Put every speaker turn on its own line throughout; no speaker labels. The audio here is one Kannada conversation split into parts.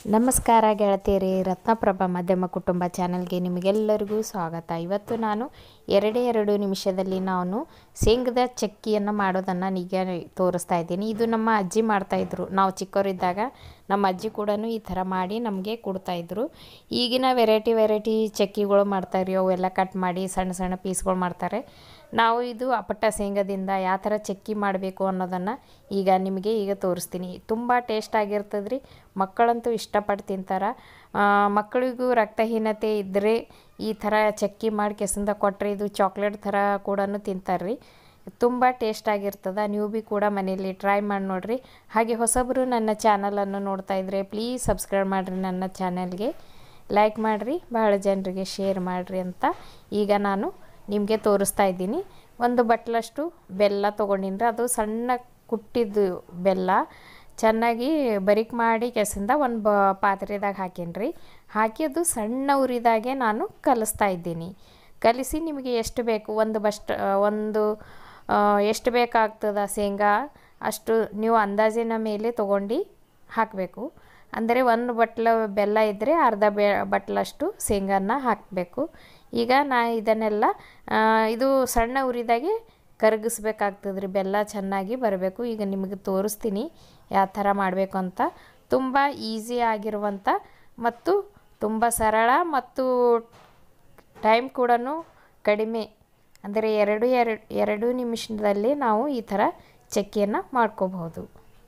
ನಮಸ್ಕಾರ ಗೆಳತಿಯರಿ ರತ್ನಪ್ರಭಾ ಮಧ್ಯಮ ಕುಟುಂಬ ಚಾನಲ್ಗೆ ನಿಮಗೆಲ್ಲರಿಗೂ ಸ್ವಾಗತ ಇವತ್ತು ನಾನು ಎರಡೇ ಎರಡು ನಿಮಿಷದಲ್ಲಿ ನಾನು ಶೇಂಗದ ಚಕ್ಕಿಯನ್ನು ಮಾಡೋದನ್ನು ಈಗ ತೋರಿಸ್ತಾ ಇದ್ದೀನಿ ಇದು ನಮ್ಮ ಅಜ್ಜಿ ಮಾಡ್ತಾಯಿದ್ರು ನಾವು ಚಿಕ್ಕವರಿದ್ದಾಗ ನಮ್ಮ ಅಜ್ಜಿ ಕೂಡ ಈ ಥರ ಮಾಡಿ ನಮಗೆ ಕೊಡ್ತಾಯಿದ್ರು ಈಗಿನ ವೆರೈಟಿ ವೆರೈಟಿ ಚಕ್ಕಿಗಳು ಮಾಡ್ತಾರೆ ಅವೆಲ್ಲ ಕಟ್ ಮಾಡಿ ಸಣ್ಣ ಸಣ್ಣ ಪೀಸ್ಗಳು ಮಾಡ್ತಾರೆ ನಾವು ಇದು ಅಪಟ್ಟ ಶೇಂಗಾದಿಂದ ಯಾವ ಥರ ಚಕ್ಕಿ ಮಾಡಬೇಕು ಅನ್ನೋದನ್ನು ಈಗ ನಿಮಗೆ ಈಗ ತೋರಿಸ್ತೀನಿ ತುಂಬ ಟೇಸ್ಟ್ ಆಗಿರ್ತದೆ ರೀ ಮಕ್ಕಳಂತೂ ಇಷ್ಟಪಟ್ಟು ತಿಂತಾರೆ ಮಕ್ಕಳಿಗೂ ರಕ್ತಹೀನತೆ ಇದ್ದರೆ ಈ ಥರ ಚಕ್ಕಿ ಮಾಡಿ ಕೆಸಂದ ಕೊಟ್ಟರೆ ಇದು ಚಾಕ್ಲೇಟ್ ಥರ ಕೂಡ ತಿಂತಾರೆ ರೀ ತುಂಬ ಟೇಸ್ಟ್ ಆಗಿರ್ತದೆ ನೀವು ಭೀ ಕೂಡ ಮನೇಲಿ ಟ್ರೈ ಮಾಡಿ ನೋಡಿರಿ ಹಾಗೆ ಹೊಸಬರು ನನ್ನ ಚಾನಲನ್ನು ನೋಡ್ತಾ ಇದ್ದರೆ ಪ್ಲೀಸ್ ಸಬ್ಸ್ಕ್ರೈಬ್ ಮಾಡಿರಿ ನನ್ನ ಚಾನಲ್ಗೆ ಲೈಕ್ ಮಾಡಿರಿ ಭಾಳ ಜನರಿಗೆ ಶೇರ್ ಮಾಡಿರಿ ಅಂತ ಈಗ ನಾನು ನಿಮಗೆ ತೋರಿಸ್ತಾ ಇದ್ದೀನಿ ಒಂದು ಬಟ್ಲಷ್ಟು ಬೆಲ್ಲ ತೊಗೊಂಡಿನ್ರಿ ಅದು ಸಣ್ಣ ಕುಟ್ಟಿದ್ದು ಬೆಲ್ಲ ಚೆನ್ನಾಗಿ ಬರಿಕ್ ಮಾಡಿ ಕೆಸಿಂದ ಒಂದು ಬ ಪಾತ್ರೆದಾಗ ಹಾಕೀನಿ ಹಾಕಿ ಅದು ಸಣ್ಣ ಉರಿದಾಗೆ ನಾನು ಕಲಿಸ್ತಾ ಇದ್ದೀನಿ ಕಲಿಸಿ ನಿಮಗೆ ಎಷ್ಟು ಬೇಕು ಒಂದು ಬಸ್ಟ್ ಒಂದು ಎಷ್ಟು ಬೇಕಾಗ್ತದ ಶೇಂಗಾ ಅಷ್ಟು ನೀವು ಅಂದಾಜಿನ ಮೇಲೆ ತೊಗೊಂಡು ಹಾಕಬೇಕು ಅಂದರೆ ಒಂದು ಬಟ್ಲ ಬೆಲ್ಲ ಇದ್ದರೆ ಅರ್ಧ ಬೆ ಬಟ್ಲಷ್ಟು ಶೇಂಗಾನ ಹಾಕಬೇಕು ಈಗ ನಾ ಇದನ್ನೆಲ್ಲ ಇದು ಸಣ್ಣ ಉರಿದಾಗೆ ಕರಗಿಸ್ಬೇಕಾಗ್ತದೆ ರೀ ಬೆಲ್ಲ ಚೆನ್ನಾಗಿ ಬರಬೇಕು ಈಗ ನಿಮಗೆ ತೋರಿಸ್ತೀನಿ ಯಾವ ಥರ ಮಾಡಬೇಕು ಅಂತ ತುಂಬ ಈಸಿ ಆಗಿರುವಂಥ ಮತ್ತು ತುಂಬ ಸರಳ ಮತ್ತು ಟೈಮ್ ಕೂಡ ಕಡಿಮೆ ಅಂದರೆ ಎರಡು ಎರಡು ಎರಡು ನಿಮಿಷದಲ್ಲಿ ನಾವು ಈ ಥರ ಚಕ್ಕಿಯನ್ನು ಮಾಡ್ಕೋಬಹುದು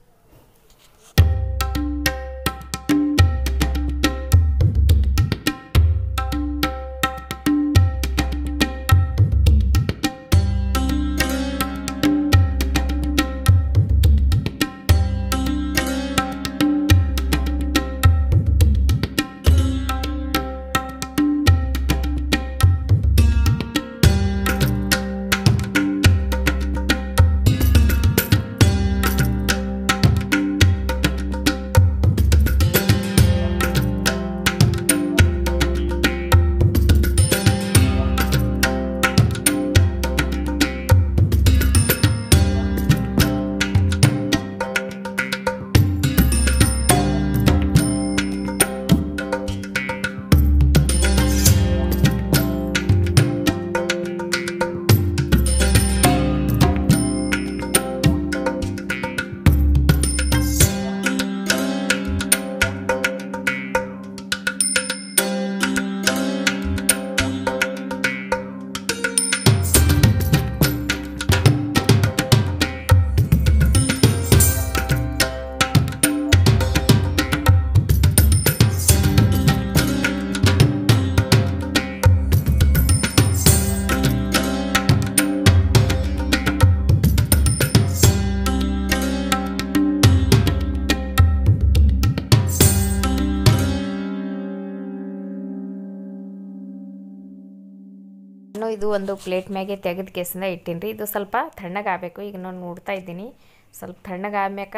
ನಾನು ಇದು ಒಂದು ಪ್ಲೇಟ್ ಮ್ಯಾಗೆ ತೆಗೆದು ಕೇಸಿಂದ ಇಟ್ಟೀನಿ ರೀ ಇದು ಸ್ವಲ್ಪ ತಣ್ಣಗಾಗಬೇಕು ಈಗ ನಾನು ನೋಡ್ತಾ ಇದ್ದೀನಿ ಸ್ವಲ್ಪ ತಣ್ಣಗಾದ್ಮ್ಯಾಕ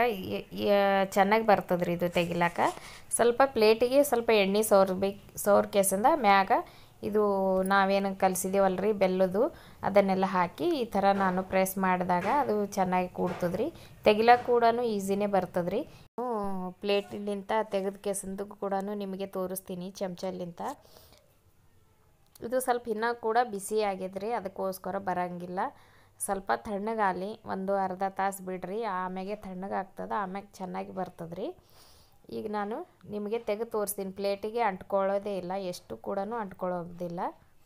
ಚೆನ್ನಾಗಿ ಬರ್ತದೆ ರೀ ಇದು ತೆಗಿಲಾಕ ಸ್ವಲ್ಪ ಪ್ಲೇಟಿಗೆ ಸ್ವಲ್ಪ ಎಣ್ಣೆ ಸೋರ್ಬೇಕು ಸೋರ್ ಕೇಸಿಂದ ಮ್ಯಾಗ ಇದು ನಾವೇನು ಕಲಿಸಿದೇವಲ್ಲ ರೀ ಬೆಲ್ಲದು ಅದನ್ನೆಲ್ಲ ಹಾಕಿ ಈ ಥರ ನಾನು ಪ್ರೆಸ್ ಮಾಡಿದಾಗ ಅದು ಚೆನ್ನಾಗಿ ಕೂಡ್ತದೆ ರೀ ತೆಗಿಲಾಕ ಕೂಡ ಈಸಿನೇ ಬರ್ತದೆ ರೀ ಪ್ಲೇಟಿಲಿಂತ ತೆಗೆದ ಕೇಸಿಂದ ಕೂಡ ನಿಮಗೆ ತೋರಿಸ್ತೀನಿ ಚಮಚಲ್ಲಿಂತ ಇದು ಸ್ವಲ್ಪ ಇನ್ನೂ ಕೂಡ ಬಿಸಿ ಆಗಿದ್ರಿ ಅದಕ್ಕೋಸ್ಕರ ಬರೋಂಗಿಲ್ಲ ಸ್ವಲ್ಪ ತಣ್ಣಗಾಲಿ ಒಂದು ಅರ್ಧ ತಾಸು ಬಿಡ್ರಿ ಆಮ್ಯಾಗೆ ತಣ್ಣಗಾಗ್ತದೆ ಆಮ್ಯಾಗ ಚೆನ್ನಾಗಿ ಬರ್ತದೆ ರೀ ಈಗ ನಾನು ನಿಮಗೆ ತೆಗೆದು ತೋರಿಸ್ತೀನಿ ಪ್ಲೇಟಿಗೆ ಅಂಟ್ಕೊಳ್ಳೋದೇ ಇಲ್ಲ ಎಷ್ಟು ಕೂಡ ಅಂಟ್ಕೊಳ್ಳೋದಿಲ್ಲ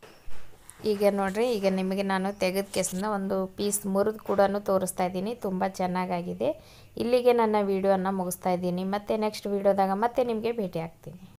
ಈಗ ನೋಡಿರಿ ಈಗ ನಿಮಗೆ ನಾನು ತೆಗೆದ ಕೇಸಿಂದ ಒಂದು ಪೀಸ್ ಮುರಿದು ಕೂಡ ತೋರಿಸ್ತಾ ಇದ್ದೀನಿ ತುಂಬ ಚೆನ್ನಾಗಾಗಿದೆ ಇಲ್ಲಿಗೆ ನನ್ನ ವೀಡಿಯೋನ ಮುಗಿಸ್ತಾ ಇದ್ದೀನಿ ಮತ್ತೆ ನೆಕ್ಸ್ಟ್ ವೀಡಿಯೋದಾಗ ಮತ್ತೆ ನಿಮಗೆ ಭೇಟಿ ಆಗ್ತೀನಿ